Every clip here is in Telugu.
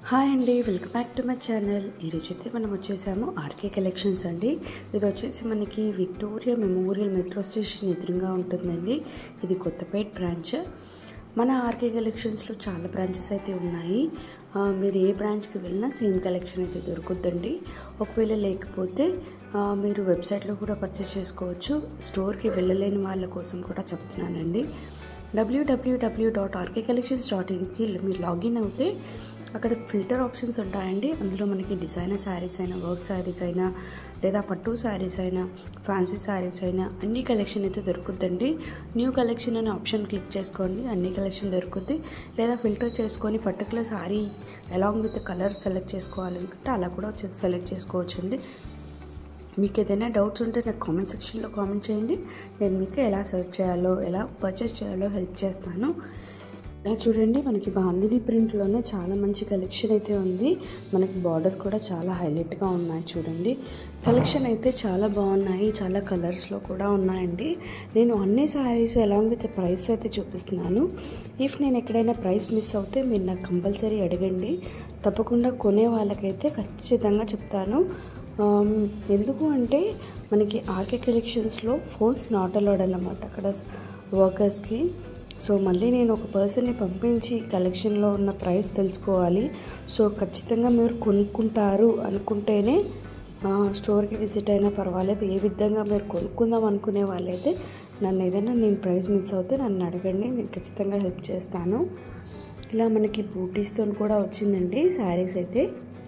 హాయ్ అండి welcome back to my channel ఈరోజు అయితే మనం వచ్చేసాము ఆర్కే కలెక్షన్స్ అండి ఇది వచ్చేసి మనకి విక్టోరియా మెమోరియల్ మెట్రో స్టేషన్ ఎదురుగా ఉంటుందండి ఇది కొత్తపేట బ్రాంచ్ మన ఆర్కే కలెక్షన్స్లో చాలా బ్రాంచెస్ అయితే ఉన్నాయి ఆ, మీరు ఏ బ్రాంచ్కి వెళ్ళినా సేమ్ కలెక్షన్ అయితే దొరుకుద్దండి ఒకవేళ లేకపోతే ఆ, మీరు వెబ్సైట్లో కూడా పర్చేస్ చేసుకోవచ్చు స్టోర్కి వెళ్ళలేని వాళ్ళ కోసం కూడా చెప్తున్నానండి డబ్ల్యూడబ్ల్యూడబ్ల్యూ డాట్ ఆర్కే కలెక్షన్స్ డాట్ ఇన్కి మీరు లాగిన్ అవుతే అక్కడ ఫిల్టర్ ఆప్షన్స్ ఉంటాయండి అందులో మనకి డిజైనర్ శారీస్ అయినా వర్క్ శారీస్ అయినా లేదా పట్టు శారీస్ అయినా ఫ్యాన్సీ శారీస్ అయినా అన్ని కలెక్షన్ అయితే దొరుకుద్దండి న్యూ కలెక్షన్ అనే ఆప్షన్ క్లిక్ చేసుకోండి అన్ని కలెక్షన్ దొరుకుద్ది లేదా ఫిల్టర్ చేసుకొని particular sari along with colour select చేసుకోవాలనుకుంటే అలా కూడా సెలెక్ట్ చేసుకోవచ్చండి మీకు ఏదైనా డౌట్స్ ఉంటే నాకు కామెంట్ సెక్షన్లో కామెంట్ చేయండి నేను మీకు ఎలా సెర్చ్ చేయాలో ఎలా పర్చేస్ చేయాలో హెల్ప్ చేస్తాను ఇలా చూడండి మనకి బాందిని ప్రింట్లోనే చాలా మంచి కలెక్షన్ అయితే ఉంది మనకి బార్డర్ కూడా చాలా హైలైట్గా ఉన్నాయి చూడండి కలెక్షన్ అయితే చాలా బాగున్నాయి చాలా కలర్స్లో కూడా ఉన్నాయండి నేను అన్ని శారీస్ అలాంగ్ విత్ ప్రైస్ అయితే చూపిస్తున్నాను ఇఫ్ నేను ఎక్కడైనా ప్రైస్ మిస్ అవుతే మీరు నాకు కంపల్సరీ అడగండి తప్పకుండా కొనే వాళ్ళకైతే ఖచ్చితంగా చెప్తాను ఆమ్, ఎందుకు అంటే మనకి ఆర్కే కలెక్షన్స్లో ఫోన్స్ నాట్ అలౌడ్ అన్నమాట అక్కడ వర్కర్స్కి సో మళ్ళీ నేను ఒక పర్సన్ని పంపించి కలెక్షన్లో ఉన్న ప్రైస్ తెలుసుకోవాలి సో ఖచ్చితంగా మీరు కొనుక్కుంటారు అనుకుంటేనే ఆ, స్టోర్కి విజిట్ అయినా పర్వాలేదు ఏ విధంగా మీరు కొనుక్కుందాం అనుకునే వాళ్ళైతే నన్ను ఏదైనా నేను ప్రైస్ మిస్ అవుతే నన్ను అడగండి నేను ఖచ్చితంగా హెల్ప్ చేస్తాను ఇలా మనకి బూటీస్తో కూడా వచ్చిందండి శారీస్ అయితే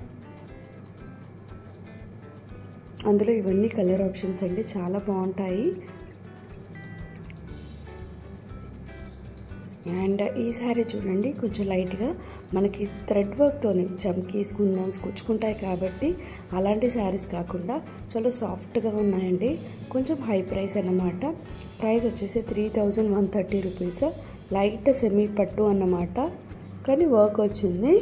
అందులో ఇవన్నీ కలర్ ఆప్షన్స్ అండి చాలా బాగుంటాయి అండ్ ఈ శారీ చూడండి కొంచెం లైట్గా మనకి థ్రెడ్ వర్క్తోని చమ్కీస్ గుందన్స్ కుచ్చుకుంటాయి కాబట్టి అలాంటి శారీస్ కాకుండా చాలా సాఫ్ట్గా ఉన్నాయండి కొంచెం హై ప్రైస్ అన్నమాట ప్రైస్ వచ్చేసి three thousand one thirty rupees light semi పట్టు అన్నమాట కానీ వర్క్ వచ్చింది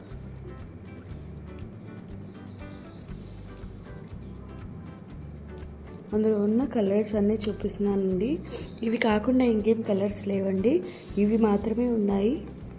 అందులో ఉన్న కలర్స్ అన్నీ చూపిస్తున్నానండి ఇవి కాకుండా ఇంకేం కలర్స్ లేవండి ఇవి మాత్రమే ఉన్నాయి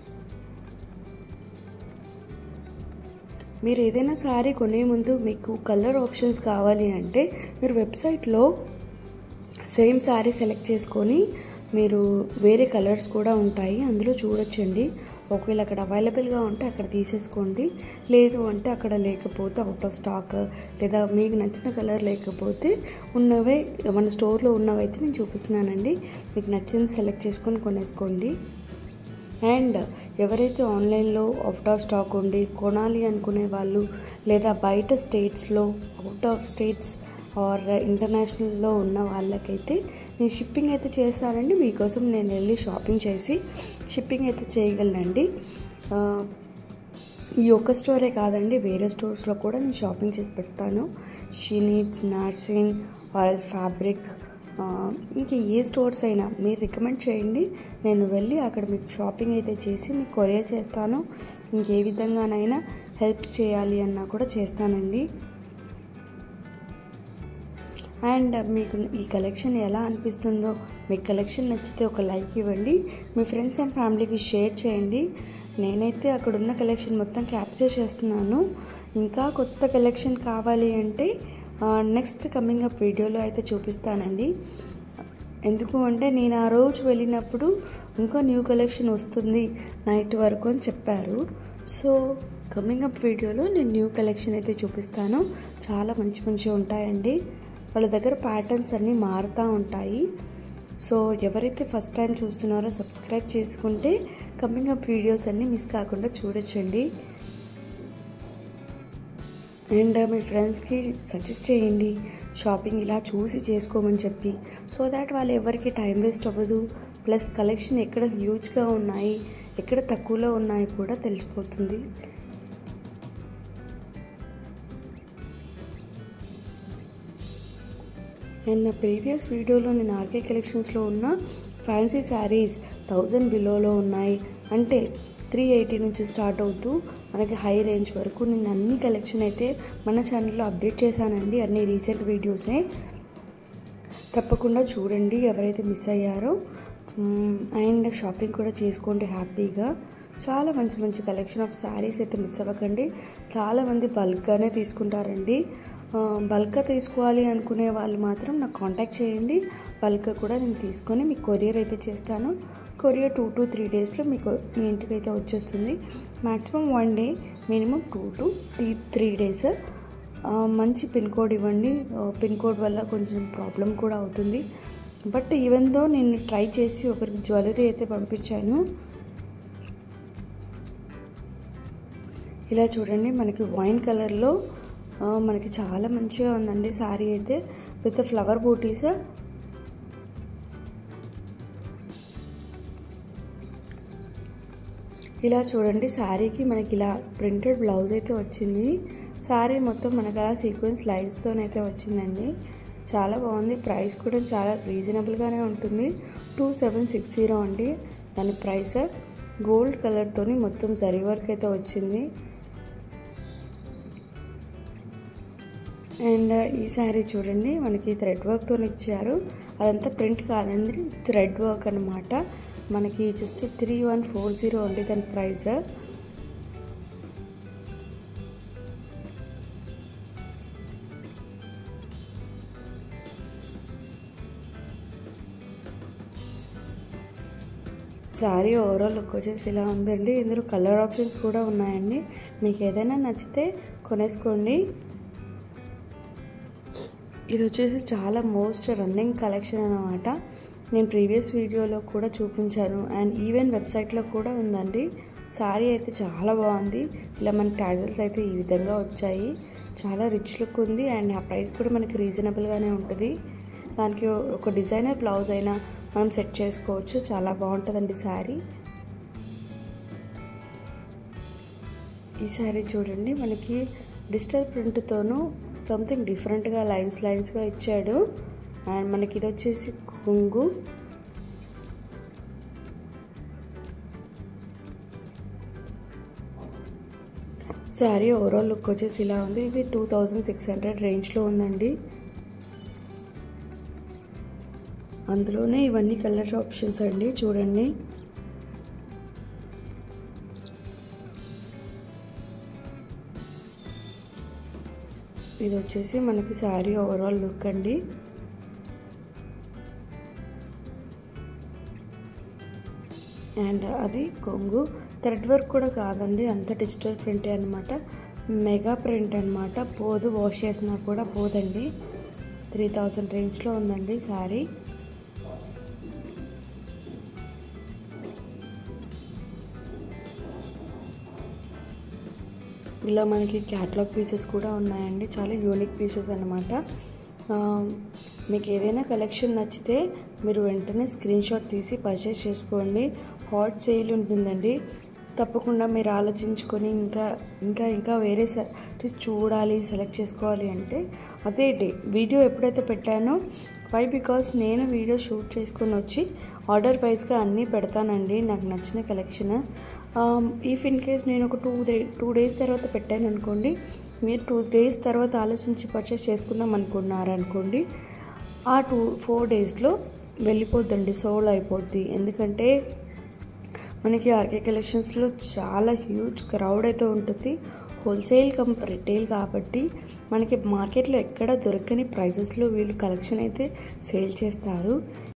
మీరు ఏదైనా శారీ కొనే ముందు మీకు కలర్ ఆప్షన్స్ కావాలి అంటే మీరు వెబ్సైట్లో సేమ్ శారీ సెలెక్ట్ చేసుకొని మీరు వేరే కలర్స్ కూడా ఉంటాయి అందులో చూడొచ్చండి ఒకవేళ అక్కడ అవైలబుల్గా ఉంటే అక్కడ తీసేసుకోండి లేదు అంటే అక్కడ లేకపోతే అవుట్ ఆఫ్ స్టాక్ లేదా మీకు నచ్చిన కలర్ లేకపోతే ఉన్నవే మన స్టోర్లో ఉన్నవైతే నేను చూపిస్తున్నానండి మీకు నచ్చింది సెలెక్ట్ చేసుకొని కొనేసుకోండి అండ్ ఎవరైతే ఆన్లైన్లో అవుట్ ఆఫ్ స్టాక్ ఉండి కొనాలి అనుకునే వాళ్ళు లేదా బయట స్టేట్స్లో అవుట్ ఆఫ్ స్టేట్స్ ఆర్ ఇంటర్నేషనల్లో ఉన్న వాళ్ళకైతే నేను షిప్పింగ్ అయితే చేస్తానండి మీకోసం నేను వెళ్ళి షాపింగ్ చేసి షిప్పింగ్ అయితే చేయగలనండి ఆ, ఈ ఒక్క స్టోరే కాదండి వేరే స్టోర్స్లో కూడా నేను షాపింగ్ చేసి పెడతాను she needs nursing RS fabric ఇంకా ఏ స్టోర్స్ అయినా మీరు రికమెండ్ చేయండి నేను వెళ్ళి అక్కడ మీకు షాపింగ్ అయితే చేసి మీకు కొరియర్ చేస్తాను ఇంకే విధంగానైనా హెల్ప్ చేయాలి అన్నా కూడా చేస్తానండి అండ్ మీకు ఈ కలెక్షన్ ఎలా అనిపిస్తుందో మీకు కలెక్షన్ నచ్చితే ఒక లైక్ ఇవ్వండి మీ ఫ్రెండ్స్ అండ్ ఫ్యామిలీకి షేర్ చేయండి నేనైతే అక్కడ ఉన్న కలెక్షన్ మొత్తం క్యాప్చర్ చేస్తున్నాను ఇంకా కొత్త కలెక్షన్ కావాలి అంటే నెక్స్ట్ కమింగ్ అప్ వీడియోలో అయితే చూపిస్తానండి ఎందుకు అంటే నేను ఆ రోజు వెళ్ళినప్పుడు ఇంకా న్యూ కలెక్షన్ వస్తుంది నైట్ వరకు అని చెప్పారు సో కమింగ్ అప్ వీడియోలో నేను న్యూ కలెక్షన్ అయితే చూపిస్తాను చాలా మంచి మంచిగా ఉంటాయండి వాళ్ళ దగ్గర ప్యాటర్న్స్ అన్నీ మారుతూ ఉంటాయి సో ఎవరైతే ఫస్ట్ టైం చూస్తున్నారో సబ్స్క్రైబ్ చేసుకుంటే కమింగ్ అప్ వీడియోస్ అన్నీ మిస్ కాకుండా చూడొచ్చండి అండ్ మీ ఫ్రెండ్స్కి సజెస్ట్ చేయండి షాపింగ్ ఇలా చూసి చేసుకోమని చెప్పి సో దాట్ వాళ్ళు ఎవరికి టైం వేస్ట్ అవ్వదు ప్లస్ కలెక్షన్ ఎక్కడ హ్యూజ్గా ఉన్నాయి ఎక్కడ తక్కువలో ఉన్నాయి కూడా తెలిసిపోతుంది అండ్ నా ప్రీవియస్ వీడియోలో నేను ఆర్కే కలెక్షన్స్లో ఉన్న ఫ్యాన్సీ శారీస్ థౌజండ్ బిలోలో ఉన్నాయి అంటే త్రీ ఎయిటీ నుంచి స్టార్ట్ అవుతూ మనకి హై రేంజ్ వరకు నేను అన్ని కలెక్షన్ అయితే మన ఛానల్లో అప్డేట్ చేశానండి అన్ని రీసెంట్ వీడియోసే తప్పకుండా చూడండి ఎవరైతే మిస్ అయ్యారో అండ్ షాపింగ్ కూడా చేసుకోండి హ్యాపీగా చాలా మంచి మంచి కలెక్షన్ ఆఫ్ శారీస్ అయితే మిస్ అవ్వకండి చాలామంది బల్క్గానే తీసుకుంటారండి బల్క్గా తీసుకోవాలి అనుకునే వాళ్ళు మాత్రం నాకు కాంటాక్ట్ చేయండి బల్క్గా కూడా నేను తీసుకొని మీకు కొరియర్ అయితే చేస్తాను కొరియర్ టూ టు త్రీ డేస్లో మీకు మీ ఇంటికి అయితే వచ్చేస్తుంది maximum one day minimum two to three three days మంచి పిన్ కోడ్ ఇవ్వండి పిన్ కోడ్ వల్ల కొంచెం ప్రాబ్లం కూడా అవుతుంది బట్ ఈవెన్ దో నేను ట్రై చేసి ఒకరికి జ్యువెలరీ అయితే పంపించాను ఇలా చూడండి మనకి వైన్ కలర్లో మనకి చాలా మంచిగా ఉందండి శారీ అయితే విత్ ఫ్లవర్ బూటీస్ ఇలా చూడండి శారీకి మనకి ఇలా ప్రింటెడ్ బ్లౌజ్ అయితే వచ్చింది శారీ మొత్తం మనకు అలా సీక్వెన్స్ లైన్స్తోనైతే వచ్చిందండి చాలా బాగుంది ప్రైస్ కూడా చాలా రీజనబుల్గానే ఉంటుంది టూ సెవెన్ సిక్స్ జీరో అండి దాని ప్రైస్ గోల్డ్ కలర్తోని మొత్తం జరీ వర్క్ అయితే వచ్చింది అండ్ ఈ శారీ చూడండి మనకి థ్రెడ్ వర్క్తో ఇచ్చారు అదంతా ప్రింట్ కాదండి థ్రెడ్ వర్క్ అనమాట మనకి just three one four zero అండి దాని ప్రైస్ శారీ ఓవరాల్ లుక్ వచ్చేసి ఇలా ఉందండి ఇందులో కలర్ ఆప్షన్స్ కూడా ఉన్నాయండి మీకు ఏదైనా నచ్చితే కొనేసుకోండి ఇది వచ్చేసి చాలా మోస్ట్ రన్నింగ్ కలెక్షన్ అనమాట నేను ప్రీవియస్ వీడియోలో కూడా చూపించాను అండ్ ఈవెన్ వెబ్సైట్లో కూడా ఉందండి శారీ అయితే చాలా బాగుంది ఇలా మన ట్యాజల్స్ అయితే ఈ విధంగా వచ్చాయి చాలా రిచ్ లుక్ ఉంది అండ్ ఆ ప్రైస్ కూడా మనకి రీజనబుల్గానే ఉంటుంది దానికి ఒక డిజైనర్ బ్లౌజ్ అయినా మనం సెట్ చేసుకోవచ్చు చాలా బాగుంటుందండి శారీ ఈ శారీ చూడండి మనకి డిజిటల్ ప్రింట్తోనూ సంథింగ్ డిఫరెంట్గా లైన్స్ లైన్స్గా ఇచ్చాడు అండ్ మనకి ఇది వచ్చేసి కొంగు శారీ ఓవరాల్ లుక్ వచ్చేసి ఇలా ఉంది ఇది టూ థౌజండ్ సిక్స్ హండ్రెడ్ రేంజ్లో ఉందండి అందులోనే ఇవన్నీ కలర్ ఆప్షన్స్ అండి చూడండి ఇది వచ్చేసి మనకి శారీ ఓవరాల్ లుక్ అండి అండ్ అది కొంగు థ్రెడ్ వర్క్ కూడా కాదండి అంత డిజిటల్ ప్రింటే అనమాట మెగా ప్రింట్ అనమాట పోదు వాష్ చేసినా కూడా పోదండి త్రీ థౌజండ్ రేంజ్లో ఉందండి శారీ ఇలా మనకి క్యాట్లాగ్ పీసెస్ కూడా ఉన్నాయండి చాలా యూనిక్ పీసెస్ అనమాట మీకు ఏదైనా కలెక్షన్ నచ్చితే మీరు వెంటనే స్క్రీన్ షాట్ తీసి పర్చేస్ చేసుకోండి హాట్ సేల్ ఉంటుందండి తప్పకుండా మీరు ఆలోచించుకొని ఇంకా ఇంకా ఇంకా వేరే సారీస్ చూడాలి సెలెక్ట్ చేసుకోవాలి అంటే అదే డే వీడియో ఎప్పుడైతే పెట్టానో వై బికాస్ నేను వీడియో షూట్ చేసుకొని వచ్చి ఆర్డర్ వైజ్గా అన్నీ పెడతానండి నాకు నచ్చిన కలెక్షన్ ఇఫ్ ఇన్ కేస్ నేను ఒక టూ డే టూ డేస్ తర్వాత పెట్టాను అనుకోండి మీరు టూ డేస్ తర్వాత ఆలోచించి పర్చేస్ చేసుకుందాం అనుకున్నారనుకోండి ఆ టూ ఫోర్ డేస్లో వెళ్ళిపోద్దండి సోల్ అయిపోద్ది ఎందుకంటే మనకి ఆర్కే కలెక్షన్స్లో చాలా హ్యూజ్ క్రౌడ్ అయితే ఉంటుంది హోల్సేల్ కం రిటైల్ కాబట్టి మనకి మార్కెట్లో ఎక్కడ దొరకని ప్రైజెస్లో వీళ్ళు కలెక్షన్ అయితే సేల్ చేస్తారు